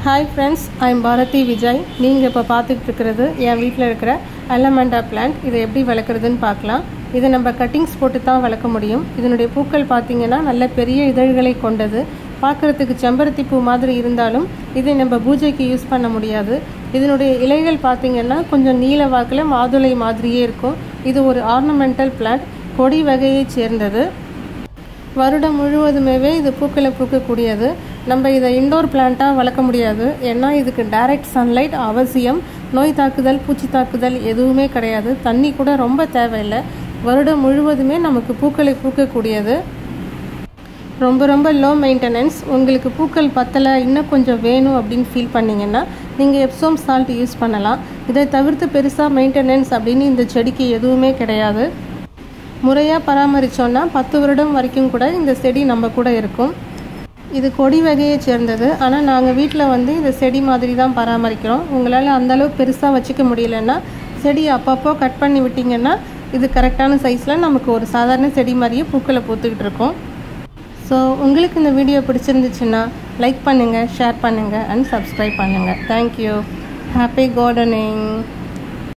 hi friends I'm Bharathi Vijay நீங்கள் இப்போ பார்த்துட்டு இருக்கிறது என் வீட்டில் இருக்கிற அலமண்டா பிளான்ட் இதை எப்படி வளர்க்குறதுன்னு பார்க்கலாம் இதை நம்ம கட்டிங்ஸ் போட்டு தான் வளர்க்க முடியும் இதனுடைய பூக்கள் பார்த்தீங்கன்னா நல்ல பெரிய இதழ்களை கொண்டது பார்க்குறதுக்கு செம்பருத்தி பூ மாதிரி இருந்தாலும் இதை நம்ம பூஜைக்கு யூஸ் பண்ண முடியாது இதனுடைய இலைகள் பார்த்தீங்கன்னா கொஞ்சம் நீல வாக்கில் மாதுளை மாதிரியே இருக்கும் இது ஒரு ஆர்னமெண்டல் பிளான்ட் கொடி வகையைச் சேர்ந்தது வருடம் முழுவதுமே இது பூக்களை பூக்கக்கூடியது நம்ம இதை இண்டோர் பிளான்ட்டாக வளர்க்க முடியாது ஏன்னா இதுக்கு டைரக்ட் சன்லைட் அவசியம் நோய் தாக்குதல் பூச்சி தாக்குதல் எதுவுமே கிடையாது தண்ணி கூட ரொம்ப தேவையில்லை வருடம் முழுவதுமே நமக்கு பூக்களை பூக்கக்கூடியது ரொம்ப ரொம்ப லோ மெயின்டெனன்ஸ் உங்களுக்கு பூக்கள் பத்தலை இன்னும் கொஞ்சம் வேணும் அப்படின்னு ஃபீல் பண்ணிங்கன்னா நீங்கள் எப்சோம் சால்ட் யூஸ் பண்ணலாம் இதை தவிர்த்து பெருசாக மெயின்டெனன்ஸ் அப்படின்னு இந்த செடிக்கு எதுவுமே கிடையாது முறையாக பராமரித்தோன்னா பத்து வருடம் வரைக்கும் கூட இந்த செடி நம்ம கூட இருக்கும் இது கொடி வகையை சேர்ந்தது ஆனால் நாங்கள் வீட்டில் வந்து இந்த செடி மாதிரி தான் பராமரிக்கிறோம் உங்களால் அந்தளவு பெருசாக வச்சுக்க முடியலன்னா செடி அப்பப்போ கட் பண்ணி விட்டிங்கன்னா இது கரெக்டான சைஸில் நமக்கு ஒரு சாதாரண செடி மாதிரியே பூக்களை பூத்துக்கிட்டு இருக்கும் ஸோ உங்களுக்கு இந்த வீடியோ பிடிச்சிருந்துச்சுன்னா லைக் பண்ணுங்கள் ஷேர் பண்ணுங்கள் அண்ட் சப்ஸ்கிரைப் பண்ணுங்கள் தேங்க்யூ ஹாப்பி கார்டனிங்